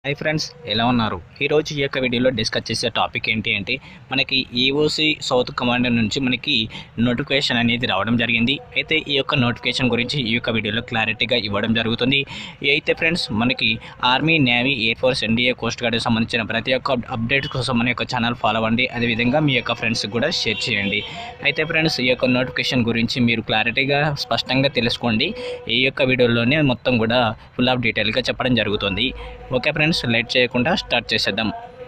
hi friends ఎలా ఉన్నారు ఈరోజు ఈ యొక్క వీడియోలో డిస్కస్ చేసే టాపిక్ ఏంటి అంటే మనకి ఈఓసి సౌత్ కమాండ్ నుంచి మనకి నోటిఫికేషన్ అనేది రావడం జరిగింది అయితే ఈ యొక్క నోటిఫికేషన్ గురించి ఈ యొక్క వీడియోలో క్లారిటీగా ఇవ్వడం జరుగుతుంది అయితే ఫ్రెండ్స్ మనకి army navy air force NDA coast guard సంబంధించిన ప్రతి ఒక్క అప్డేట్ కోసం మన యొక్క ఛానల్ ఫాలో అవ్వండి అదేవిధంగా మీ యొక్క ఫ్రెండ్స్కి కూడా షేర్ చేయండి అయితే ఫ్రెండ్స్ ఈ యొక్క నోటిఫికేషన్ గురించి మీరు క్లారిటీగా స్పష్టంగా తెలుసుకోండి ఈ యొక్క వీడియోలోనే మొత్తం కూడా ఫుల్ ఆఫ్ డీటెయిల్గా చెప్పడం జరుగుతుంది ఓకే ఫ్రెండ్స్ లేట్ చేయకుండా స్టార్ట్ చేసేద్దాం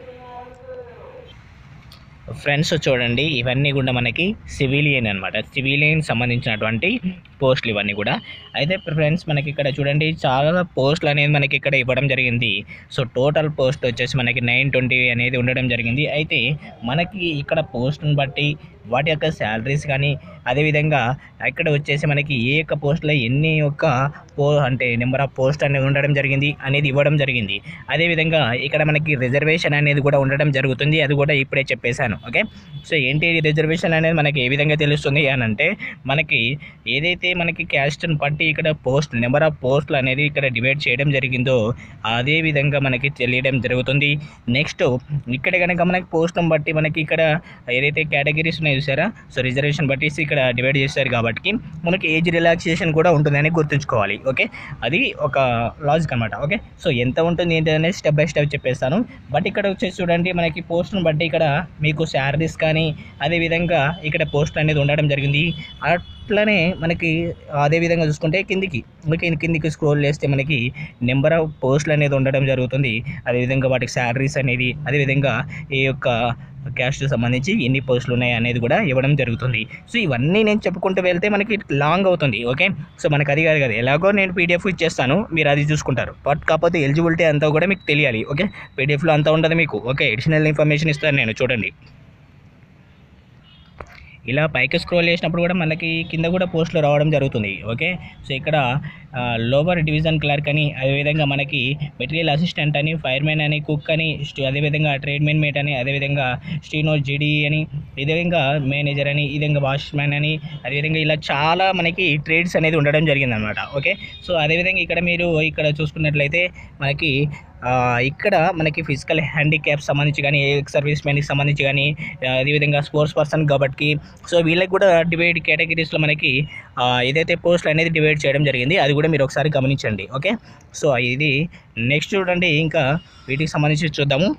ఫ్రెండ్స్ చూడండి ఇవన్నీ కూడా మనకి సివిలియన్ అనమాట సివిలియన్ సంబంధించినటువంటి పోస్టులు ఇవన్నీ కూడా అయితే ఫ్రెండ్స్ మనకి ఇక్కడ చూడండి చాలా పోస్టులు అనేది మనకి ఇక్కడ ఇవ్వడం జరిగింది సో టోటల్ పోస్ట్ వచ్చేసి మనకి నైన్ ట్వంటీ అనేది ఉండడం జరిగింది అయితే మనకి ఇక్కడ పోస్ట్ని బట్టి వాటి యొక్క శాలరీస్ కానీ అదేవిధంగా ఇక్కడ వచ్చేసి మనకి ఏ యొక్క పోస్ట్లో ఎన్ని యొక్క పో అంటే నెంబర్ ఆఫ్ పోస్ట్ అనేది ఉండడం జరిగింది అనేది ఇవ్వడం జరిగింది అదేవిధంగా ఇక్కడ మనకి రిజర్వేషన్ అనేది కూడా ఉండడం జరుగుతుంది అది కూడా ఇప్పుడే చెప్పేశాను ఓకే సో ఏంటి రిజర్వేషన్ అనేది మనకి ఏ విధంగా తెలుస్తుంది అని అంటే మనకి ఏదైతే మనకి క్యాస్ట్ని బట్టి ఇక్కడ పోస్ట్ నెంబర్ ఆఫ్ పోస్టులు అనేది ఇక్కడ డివైడ్ చేయడం జరిగిందో అదే విధంగా మనకి తెలియడం జరుగుతుంది నెక్స్ట్ ఇక్కడ కనుక మనకి పోస్ట్ని బట్టి మనకి ఇక్కడ ఏదైతే కేటగిరీస్ ఉన్నాయి చూసారా సో రిజర్వేషన్ బట్టి ఇక్కడ డివైడ్ చేస్తారు కాబట్టి మనకి ఏజ్ రిలాక్సేషన్ కూడా ఉంటుందని గుర్తుంచుకోవాలి ఓకే అది ఒక లాజిక్ అనమాట ఓకే సో ఎంత ఉంటుంది ఏంటి అనేది స్టెప్ బై స్టెప్ చెప్పేస్తాను బట్ ఇక్కడ వచ్చేసి చూడండి మనకి పోస్ట్ను బట్టి ఇక్కడ మీకు శాలరీస్ కానీ అదేవిధంగా ఇక్కడ పోస్ట్ అనేది ఉండడం జరిగింది అట్లనే మనకి అదే విధంగా చూసుకుంటే కిందికి మనకి కిందికి స్క్రోల్ చేస్తే మనకి నెంబర్ ఆఫ్ పోస్టులు అనేది ఉండడం జరుగుతుంది అదేవిధంగా వాటికి శాలరీస్ అనేది అదేవిధంగా ఈ యొక్క క్యాస్ట్ సంబంధించి ఎన్ని పోస్టులు ఉన్నాయి అనేది కూడా ఇవ్వడం జరుగుతుంది సో ఇవన్నీ నేను చెప్పుకుంటూ వెళ్తే మనకి లాంగ్ అవుతుంది ఓకే సో మనకి అది కాదు కదా ఎలాగో నేను పీడిఎఫ్ ఇచ్చేస్తాను మీరు అది చూసుకుంటారు బట్ కాకపోతే ఎలిజిబిలిటీ అంతా కూడా మీకు తెలియాలి ఓకే పీడిఎఫ్లో అంతా ఉండదు మీకు ఓకే అడిషనల్ ఇన్ఫర్మేషన్ ఇస్తాను నేను చూడండి ఇలా పైకి స్క్రోల్ చేసినప్పుడు కూడా మనకి కింద కూడా పోస్టులు రావడం జరుగుతుంది ఓకే సో ఇక్కడ లోవర్ డివిజన్ క్లర్క్ అని అదేవిధంగా మనకి మెటీరియల్ అసిస్టెంట్ అని ఫైర్మెన్ అని కుక్ అని స్టు- అదేవిధంగా ట్రేడ్మెన్ మేట్ అని అదేవిధంగా స్టీనో జిడి అని ఇదే విధంగా మేనేజర్ అని ఈ విధంగా వాచ్మ్యాన్ అని అదేవిధంగా ఇలా చాలా మనకి ట్రేడ్స్ అనేది ఉండడం జరిగిందనమాట ఓకే సో అదేవిధంగా ఇక్కడ మీరు ఇక్కడ చూసుకున్నట్లయితే మనకి ఆ, ఇక్కడ మనకి ఫిజికల్ హ్యాండిక్యాప్ సంబంధించి కానీ ఎక్స్ సర్వీస్ మెన్కి సంబంధించి కానీ ఆ, అదేవిధంగా స్పోర్ట్స్ పర్సన్ కాబట్టి సో వీళ్ళకి కూడా డివైడ్ కేటగిరీస్లో మనకి ఆ, ఏదైతే పోస్టులు అనేది డివైడ్ చేయడం జరిగింది అది కూడా మీరు ఒకసారి గమనించండి ఓకే సో ఇది నెక్స్ట్ చూడండి ఇంకా వీటికి సంబంధించి చూద్దాము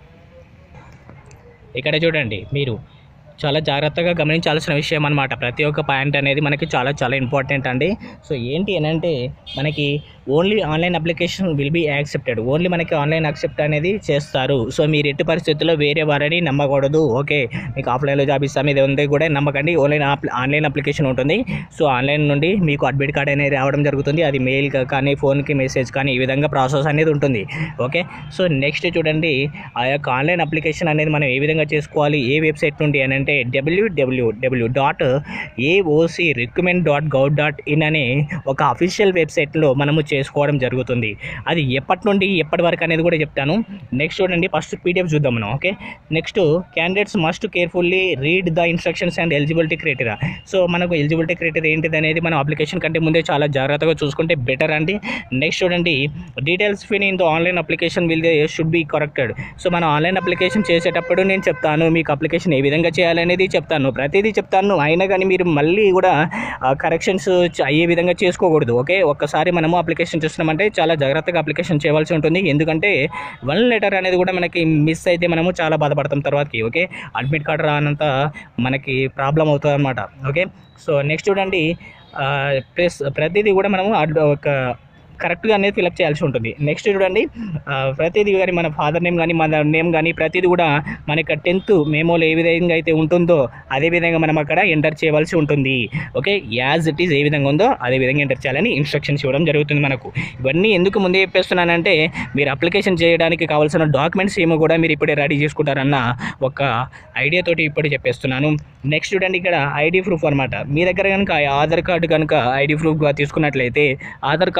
ఇక్కడ చూడండి మీరు చాలా జాగ్రత్తగా గమనించాల్సిన విషయం అనమాట ప్రతి ఒక్క పాయింట్ అనేది మనకి చాలా చాలా ఇంపార్టెంట్ అండి సో ఏంటి అని అంటే మనకి only online application will be accepted only మనకి ఆన్లైన్ యాక్సెప్ట్ అనేది చేస్తారు సో మీరు ఎట్టి పరిస్థితుల్లో వేరే వారిని నమ్మకూడదు ఓకే మీకు ఆఫ్లైన్లో జాబ్ ఇస్తాం ఇది ఉంది కూడా నమ్మకండి ఓన్లైన్ ఆన్లైన్ అప్లికేషన్ ఉంటుంది సో ఆన్లైన్ నుండి మీకు అడ్మిట్ కార్డ్ అనేది రావడం జరుగుతుంది అది మెయిల్ కానీ ఫోన్కి మెసేజ్ కానీ ఈ విధంగా ప్రాసెస్ అనేది ఉంటుంది ఓకే సో నెక్స్ట్ చూడండి ఆ యొక్క ఆన్లైన్ అప్లికేషన్ అనేది మనం ఏ విధంగా చేసుకోవాలి ఏ వెబ్సైట్ నుండి అని అంటే W W W dot AOC recruitment dot gov dot in అనే ఒక అఫీషియల్ వెబ్సైట్లో మనము చేసుకోవడం జరుగుతుంది అది ఎప్పటి నుండి ఎప్పటి వరకు అనేది కూడా చెప్తాను నెక్స్ట్ చూడండి ఫస్ట్ పీడిఎఫ్ చూద్దాం మనం okay next candidates must carefully read the instructions and eligibility criteria so మనకు ఎలిజిబిలిటీ క్రైటీరియా ఏంటిది అనేది మనం అప్లికేషన్ కంటే ముందే చాలా జాగ్రత్తగా చూసుకుంటే బెటర్ అండి నెక్స్ట్ చూడండి డీటెయిల్స్ ఫిన్ in the online application will should be corrected so మనం ఆన్లైన్ అప్లికేషన్ చేసేటప్పుడు నేను చెప్తాను మీకు అప్లికేషన్ ఏ విధంగా చేయాలనేది చెప్తాను ప్రతిదీ చెప్తాను అయినా కానీ మీరు మళ్ళీ కూడా కరెక్షన్స్ అయ్యే విధంగా చేసుకోకూడదు ఓకే ఒక్కసారి మనము అప్లికేషన్ చేస్తున్నామంటే చాలా జాగ్రత్తగా అప్లికేషన్ చేయవలసి ఉంటుంది ఎందుకంటే వన్ లెటర్ అనేది కూడా మనకి మిస్ అయితే మనము చాలా బాధపడతాం తర్వాతకి ఓకే అడ్మిట్ కార్డ్ రానంత మనకి ప్రాబ్లం అవుతుంది అనమాట ఓకే సో నెక్స్ట్ చూడండి ప్లస్ ప్రతిదీ కూడా మనము అడ్- ఒక కరెక్ట్గా అనేది ఫిలప్ చేయాల్సి ఉంటుంది నెక్స్ట్ చూడండి ఆ, ప్రతిదీ కానీ మన ఫాదర్ నేమ్ కానీ మన నేమ్ కానీ ప్రతిదీ కూడా మనకి టెన్త్ మేమోలో ఏ విధంగా అయితే ఉంటుందో అదే విధంగా మనం అక్కడ ఎంటర్ చేయవలసి ఉంటుంది ఓకే యాజ్ ఇట్ ఈస్ ఏ విధంగా ఉందో అదే విధంగా ఎంటర్ చేయాలని ఇన్స్ట్రక్షన్స్ ఇవ్వడం జరుగుతుంది మనకు ఇవన్నీ ఎందుకు ముందే చెప్పేస్తున్నానంటే మీరు అప్లికేషన్ చేయడానికి కావాల్సిన డాక్యుమెంట్స్ ఏమో కూడా మీరు ఇప్పుడే రెడీ చేసుకుంటారన్న ఒక ఐడియా తోటి ఇప్పుడు చెప్పేస్తున్నాను నెక్స్ట్ చూడండి ఇక్కడ ఐడి ప్రూఫ్ అనమాట మీ దగ్గర కనుక ఆధార్ కార్డు కనుక ఐడి ప్రూఫ్గా తీసుకున్నట్లయితే ఆధార్ కార్డులో మనం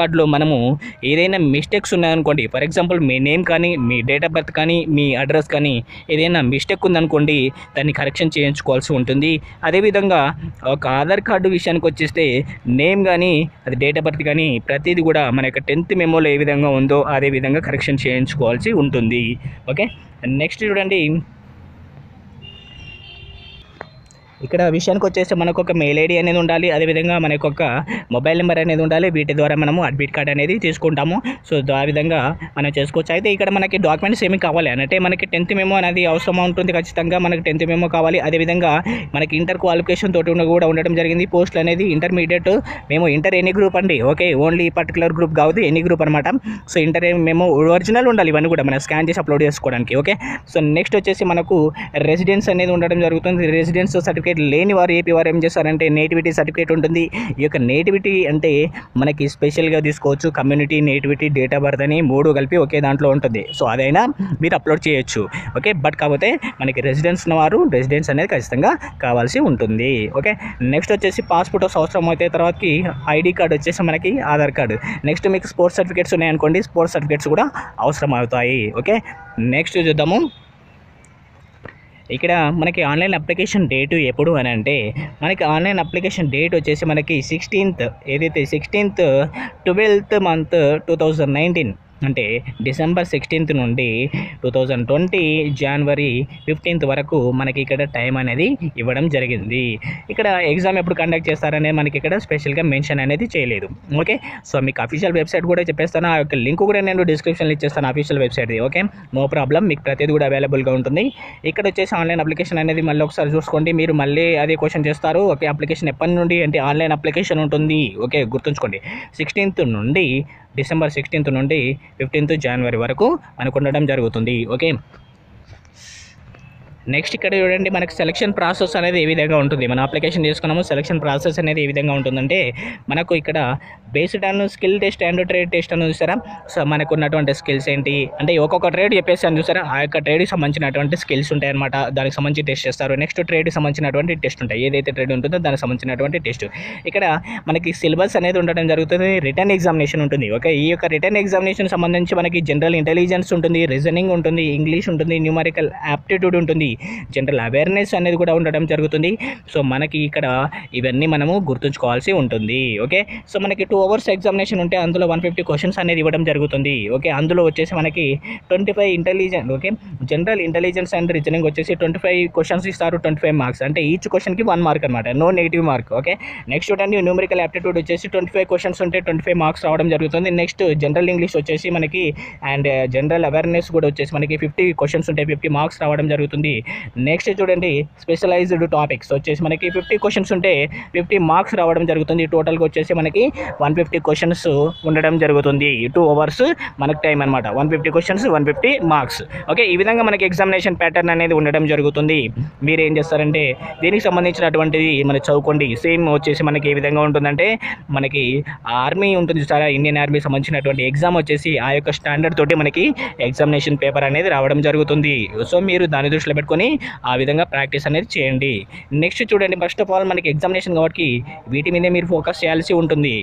మనము ఏదైనా మిస్టేక్స్ ఉన్నాయనుకోండి ఫర్ ఎగ్జాంపుల్ మీ నేమ్ కానీ మీ డేట్ ఆఫ్ బర్త్ కానీ మీ అడ్రస్ కానీ ఏదైనా మిస్టేక్ ఉందనుకోండి దాన్ని కరెక్షన్ చేయించుకోవాల్సి ఉంటుంది అదేవిధంగా ఒక ఆధార్ కార్డు విషయానికి వచ్చేస్తే నేమ్ కానీ అది డేట్ ఆఫ్ బర్త్ కానీ ప్రతిదీ కూడా మన యొక్క టెన్త్ మెమోలో ఏ విధంగా ఉందో అదే విధంగా కరెక్షన్ చేయించుకోవాల్సి ఉంటుంది ఓకే నెక్స్ట్ చూడండి ఇక్కడ విషయానికి వచ్చేసి మనకు ఒక మెయిల్ ఐడి అనేది ఉండాలి అదేవిధంగా మనకు ఒక మొబైల్ నెంబర్ అనేది ఉండాలి వీటి ద్వారా మనము అడ్మిట్ కార్డ్ అనేది తీసుకుంటాము సో ఆ విధంగా మనం చేసుకోవచ్చు అయితే ఇక్కడ మనకి డాక్యుమెంట్స్ ఏమి కావాలి అంటే మనకి టెన్త్ మెమో అనేది అవసరం ఉంటుంది ఖచ్చితంగా మనకి టెన్త్ మెమో కావాలి అదేవిధంగా మనకి ఇంటర్ క్వాలిఫికేషన్ తోటి ఉన్న కూడా ఉండడం జరిగింది పోస్టులు అనేది ఇంటర్మీడియట్ మేము ఇంటర్ ఎనీ గ్రూప్ అండి ఓకే ఓన్లీ పర్టికులర్ గ్రూప్ కాదు ఎనీ గ్రూప్ అనమాట సో ఇంటర్ మేము ఒరిజినల్ ఉండాలి ఇవన్నీ కూడా మనం స్కాన్ చేసి అప్లోడ్ చేసుకోవడానికి ఓకే సో నెక్స్ట్ వచ్చేసి మనకు రెసిడెన్స్ అనేది ఉండడం జరుగుతుంది రెసిడెన్స్ సర్టిఫికేట్ లేని వారు ఏపీ వారు ఏం చేస్తారంటే నేటివిటీ సర్టిఫికేట్ ఉంటుంది ఈ యొక్క నేటివిటీ అంటే మనకి స్పెషల్గా తీసుకోవచ్చు community nativity date of birth అని మూడు కలిపి ఒకే దాంట్లో ఉంటుంది సో అదైనా మీరు అప్లోడ్ చేయొచ్చు ఓకే బట్ కాకపోతే మనకి రెసిడెన్స్ ఉన్నవారు రెసిడెన్స్ అనేది ఖచ్చితంగా కావాల్సి ఉంటుంది ఓకే నెక్స్ట్ వచ్చేసి పాస్పోర్ట్ అవసరం అయితే తర్వాతకి ఐడి కార్డ్ వచ్చేసి మనకి ఆధార్ కార్డు నెక్స్ట్ మీకు స్పోర్ట్స్ సర్టిఫికేట్స్ ఉన్నాయనుకోండి స్పోర్ట్స్ సర్టిఫికేట్స్ కూడా అవసరం అవుతాయి ఓకే నెక్స్ట్ చూద్దాము ఇక్కడ మనకి ఆన్లైన్ అప్లికేషన్ డేటు ఎప్పుడు అని అంటే మనకి ఆన్లైన్ అప్లికేషన్ డేట్ వచ్చేసి మనకి సిక్స్టీన్త్ ఏదైతే sixteenth twelfth month two thousand nineteen అంటే డిసెంబర్ సిక్స్టీన్త్ నుండి two thousand twenty January fifteenth వరకు మనకి ఇక్కడ టైం అనేది ఇవ్వడం జరిగింది ఇక్కడ ఎగ్జామ్ ఎప్పుడు కండక్ట్ చేస్తారనేది మనకి ఇక్కడ స్పెషల్గా మెన్షన్ అనేది చేయలేదు ఓకే సో మీకు అఫీషియల్ వెబ్సైట్ కూడా చెప్పేస్తాను ఆ యొక్క లింక్ కూడా నేను డిస్క్రిప్షన్లో ఇచ్చేస్తాను అఫీషియల్ వెబ్సైట్ది ఓకే నో ప్రాబ్లం మీకు ప్రతిదీ కూడా అవైలబుల్గా ఉంటుంది ఇక్కడ వచ్చేసి ఆన్లైన్ అప్లికేషన్ అనేది మళ్ళీ ఒకసారి చూసుకోండి మీరు మళ్ళీ అదే క్వశ్చన్ చేస్తారు ఓకే అప్లికేషన్ ఎప్పటి నుండి అంటే ఆన్లైన్ అప్లికేషన్ ఉంటుంది ఓకే గుర్తుంచుకోండి సిక్స్టీన్త్ నుండి డిసెంబర్ సిక్స్టీన్త్ నుండి ఫిఫ్టీన్త్ జనవరి వరకు మనకు ఉండడం జరుగుతుంది ఓకే నెక్స్ట్ ఇక్కడ చూడండి మనకి సెలక్షన్ ప్రాసెస్ అనేది ఏ విధంగా ఉంటుంది మనం అప్లికేషన్ చేసుకున్నాము సెలక్షన్ ప్రాసెస్ అనేది ఏ విధంగా ఉంటుందంటే మనకు ఇక్కడ based on skill test and trade test అని చూసారా సో మనకు ఉన్నటువంటి స్కిల్స్ ఏంటి అంటే ఒక్కొక్క ట్రేడ్ చెప్పేసి అని చూసారా ఆ యొక్క ట్రేడ్కి సంబంధించినటువంటి స్కిల్స్ ఉంటాయన్నమాట దానికి సంబంధించి టెస్ట్ చేస్తారు నెక్స్ట్ ట్రేడ్కి సంబంధించినటువంటి టెస్ట్ ఉంటాయి ఏదైతే ట్రేడ్ ఉంటుందో దానికి సంబంధించినటువంటి టెస్ట్ ఇక్కడ మనకి సిలబస్ అనేది ఉండడం జరుగుతుంది రిటర్న్ ఎగ్జామినేషన్ ఉంటుంది ఓకే ఈ యొక్క రిటర్న్ ఎగ్జామినేషన్ సంబంధించి మనకి జనరల్ ఇంటెలిజెన్స్ ఉంటుంది రీజనింగ్ ఉంటుంది ఇంగ్లీష్ ఉంటుంది న్యూమరికల్ యాప్టిట్యూడ్ ఉంటుంది జనరల్ అవేర్నెస్ అనేది కూడా ఉండడం జరుగుతుంది సో మనకి ఇక్కడ ఇవన్నీ మనము గుర్తుంచుకోవాల్సి ఉంటుంది ఓకే సో మనకి టూ అవర్స్ ఎగ్జామినేషన్ ఉంటే అందులో వన్ ఫిఫ్టీ క్వశ్చన్స్ అనేది ఇవ్వడం జరుగుతుంది ఓకే అందులో వచ్చేసి మనకి twenty five intelligence okay general intelligence and reasoning వచ్చేసి ట్వంటీ ఫైవ్ క్వశ్చన్స్ ఇస్తారు ట్వంటీ ఫైవ్ మార్క్స్ అంటే ఈచ్ క్వశ్చన్కి వన్ మార్క్ అనమాట no negative mark okay next చూడండి న్యూమరికల్ యాప్టిట్యూడ్ వచ్చేసి ట్వంటీ ఫైవ్ క్వశ్చన్స్ ఉంటే ట్వంటీ ఫైవ్ మార్క్స్ రావడం జరుగుతుంది నెక్స్ట్ జనరల్ ఇంగ్లీష్ వచ్చేసి మనకి అండ్ జనరల్ అవేర్నెస్ కూడా వచ్చేసి మనకి ఫిఫ్టీ క్వశ్చన్స్ ఉంటాయి ఫిఫ్టీ మార్క్స్ రావడం జరుగుతుంది నెక్స్ట్ చూడండి స్పెషలైజ్డ్ టాపిక్స్ వచ్చేసి మనకి ఫిఫ్టీ క్వశ్చన్స్ ఉంటే ఫిఫ్టీ మార్క్స్ రావడం జరుగుతుంది టోటల్గా వచ్చేసి మనకి వన్ ఫిఫ్టీ క్వశ్చన్స్ ఉండడం జరుగుతుంది టూ అవర్స్ మనకి టైం అనమాట one fifty questions one fifty marks okay ఈ విధంగా మనకి ఎగ్జామినేషన్ ప్యాటర్న్ అనేది ఉండడం జరుగుతుంది మీరు ఏం చేస్తారంటే దీనికి సంబంధించినటువంటిది మనం చదువుకోండి సేమ్ వచ్చేసి మనకి ఏ విధంగా ఉంటుందంటే మనకి ఆర్మీ ఉంటుంది చాలా ఇండియన్ ఆర్మీ సంబంధించినటువంటి ఎగ్జామ్ వచ్చేసి ఆ యొక్క స్టాండర్డ్ తోటి మనకి ఎగ్జామినేషన్ పేపర్ అనేది రావడం జరుగుతుంది సో మీరు దాని దృష్టిలో పెట్టుకొని ఆ విధంగా ప్రాక్టీస్ అనేది చేయండి నెక్స్ట్ చూడండి ఫస్ట్ ఆఫ్ ఆల్ మనకి ఎగ్జామినేషన్ కాబట్టి వీటి మీదే మీరు ఫోకస్ చేయాల్సి ఉంటుంది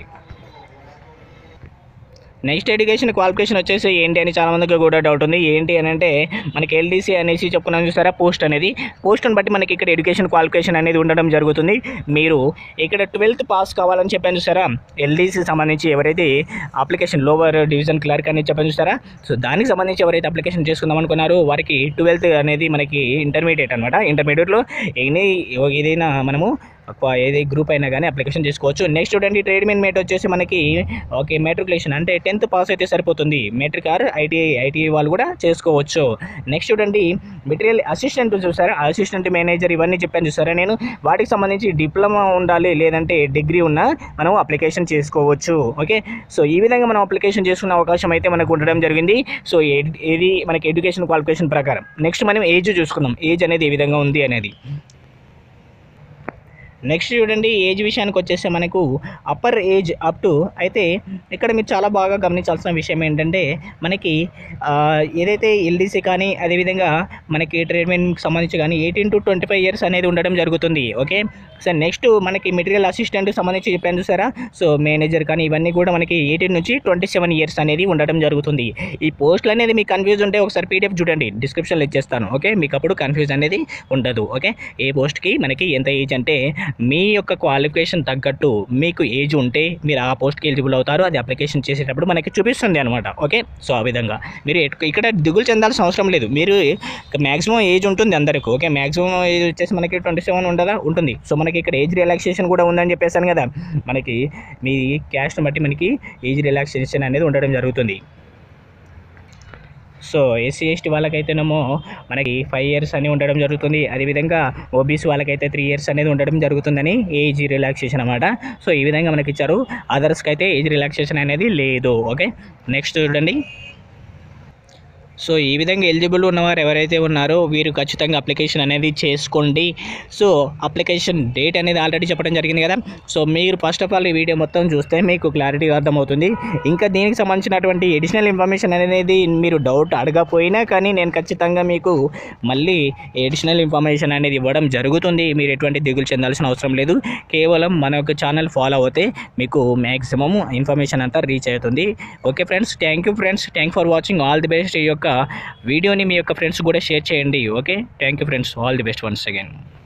నెక్స్ట్ ఎడ్యుకేషన్ క్వాలిఫికేషన్ వచ్చేసి ఏంటి అని చాలా మందికి కూడా డౌట్ ఉంది ఏంటి అని అంటే మనకి ఎల్డీసీ అనేసి చెప్పుకున్నాం చూసారా పోస్ట్ అనేది పోస్ట్ని బట్టి మనకి ఇక్కడ ఎడ్యుకేషన్ క్వాలిఫికేషన్ అనేది ఉండడం జరుగుతుంది మీరు ఇక్కడ ట్వెల్త్ పాస్ కావాలని చెప్పాను చూసారా ఎల్డీసీ సంబంధించి ఎవరైతే అప్లికేషన్ లోవర్ డివిజన్ క్లర్క్ అని చెప్పాను చూసారా సో దానికి సంబంధించి ఎవరైతే అప్లికేషన్ చేసుకుందాం అనుకున్నారో వారికి ట్వెల్త్ అనేది మనకి ఇంటర్మీడియట్ అనమాట ఇంటర్మీడియట్లో ఎనీ ఏదైనా మనము క్వా- ఏది గ్రూప్ అయినా కానీ అప్లికేషన్ చేసుకోవచ్చు నెక్స్ట్ చూడండి ట్రేడ్ మెయిన్ మేట్ వచ్చేసి మనకి ఓకే మెట్రికులేషన్ అంటే టెన్త్ పాస్ అయితే సరిపోతుంది మెట్రిక్ ఆర్ ఐటీఐ ఐటీఐ వాళ్ళు కూడా చేసుకోవచ్చు నెక్స్ట్ చూడండి మెటీరియల్ అసిస్టెంట్ చూసారా అసిస్టెంట్ మేనేజర్ ఇవన్నీ చెప్పాను చూసారా నేను వాటికి సంబంధించి డిప్లొమా ఉండాలి లేదంటే డిగ్రీ ఉన్నా మనం అప్లికేషన్ చేసుకోవచ్చు ఓకే సో ఈ విధంగా మనం అప్లికేషన్ చేసుకునే అవకాశం అయితే మనకు ఉండడం జరిగింది సో ఏ- ఏది మనకి ఎడ్యుకేషన్ క్వాలిఫికేషన్ ప్రకారం నెక్స్ట్ మనం ఏజ్ చూసుకుందాం ఏజ్ అనేది ఏ విధంగా ఉంది అనేది నెక్స్ట్ చూడండి ఏజ్ విషయానికి వచ్చేస్తే మనకు అప్పర్ ఏజ్ అప్ టు అయితే ఇక్కడ మీరు చాలా బాగా గమనించాల్సిన విషయం ఏంటంటే మనకి ఆ, ఏదైతే ఎల్డీసీ కానీ అదేవిధంగా మనకి ట్రీట్మెంట్కి సంబంధించి కానీ eighteen to twenty five years అనేది ఉండడం జరుగుతుంది ఓకే సో నెక్స్ట్ మనకి మెటీరియల్ అసిస్టెంట్ సంబంధించి చెప్పాను చూసారా సో మేనేజర్ కానీ ఇవన్నీ కూడా మనకి ఎయిటీన్ నుంచి ట్వంటీ సెవెన్ ఇయర్స్ అనేది ఉండడం జరుగుతుంది ఈ పోస్టులు అనేది మీకు కన్ఫ్యూజ్ ఉంటే ఒకసారి పీడిఎఫ్ చూడండి డిస్క్రిప్షన్లో ఇచ్చేస్తాను ఓకే మీకు అప్పుడు కన్ఫ్యూజ్ అనేది ఉండదు ఓకే ఏ పోస్ట్కి మనకి ఎంత ఏజ్ అంటే మీ యొక్క క్వాలిఫికేషన్ తగ్గట్టు మీకు ఏజ్ ఉంటే మీరు ఆ పోస్ట్కి ఎలిజిబుల్ అవుతారు అది అప్లికేషన్ చేసేటప్పుడు మనకి చూపిస్తుంది అనమాట ఓకే సో ఆ విధంగా మీరు ఎటు- ఇక్కడ దిగులు చెందాల్సిన అవసరం లేదు మీరు మ్యాక్సిమం ఏజ్ ఉంటుంది అందరికీ ఓకే మ్యాక్సిమం ఏజ్ వచ్చేసి మనకి ట్వంటీ సెవెన్ ఉండదా ఉంటుంది సో మనకి ఇక్కడ ఏజ్ రిలాక్సేషన్ కూడా ఉందని చెప్పేసాను కదా మనకి మీ క్యాస్ట్ని బట్టి మనకి ఏజ్ రిలాక్సేషన్ అనేది ఉండడం జరుగుతుంది సో ఎస్సీ ఎస్టీ వాళ్ళకైతేనేమో మనకి ఫైవ్ ఇయర్స్ అని ఉండడం జరుగుతుంది అదేవిధంగా ఓబీసీ వాళ్ళకైతే త్రీ ఇయర్స్ అనేది ఉండడం జరుగుతుందని ఏజ్ రిలాక్సేషన్ అనమాట సో ఈ విధంగా మనకి ఇచ్చారు అదర్స్కి అయితే ఏజ్ రిలాక్సేషన్ అనేది లేదు ఓకే నెక్స్ట్ చూడండి సో ఈ విధంగా ఎలిజిబుల్ ఉన్నవారు ఎవరైతే ఉన్నారో వీరు ఖచ్చితంగా అప్లికేషన్ అనేది చేసుకోండి సో అప్లికేషన్ డేట్ అనేది ఆల్రెడీ చెప్పడం జరిగింది కదా సో మీరు ఫస్ట్ ఆఫ్ ఆల్ ఈ వీడియో మొత్తం చూస్తే మీకు క్లారిటీగా అర్థమవుతుంది ఇంకా దీనికి సంబంధించినటువంటి ఎడిషనల్ ఇన్ఫర్మేషన్ అనేది మీరు డౌట్ అడగపోయినా కానీ నేను ఖచ్చితంగా మీకు మళ్ళీ ఎడిషనల్ ఇన్ఫర్మేషన్ అనేది ఇవ్వడం జరుగుతుంది మీరు ఎటువంటి దిగులు చెందాల్సిన అవసరం లేదు కేవలం మన యొక్క ఛానల్ ఫాలో అవుతే మీకు మ్యాక్సిమం ఇన్ఫర్మేషన్ అంతా రీచ్ అవుతుంది okay friends thank you friends thank for watching all the best ఈ యొక్క వీడియోని మీ యొక్క ఫ్రెండ్స్ కూడా షేర్ చేయండి okay thank you friends all the best once again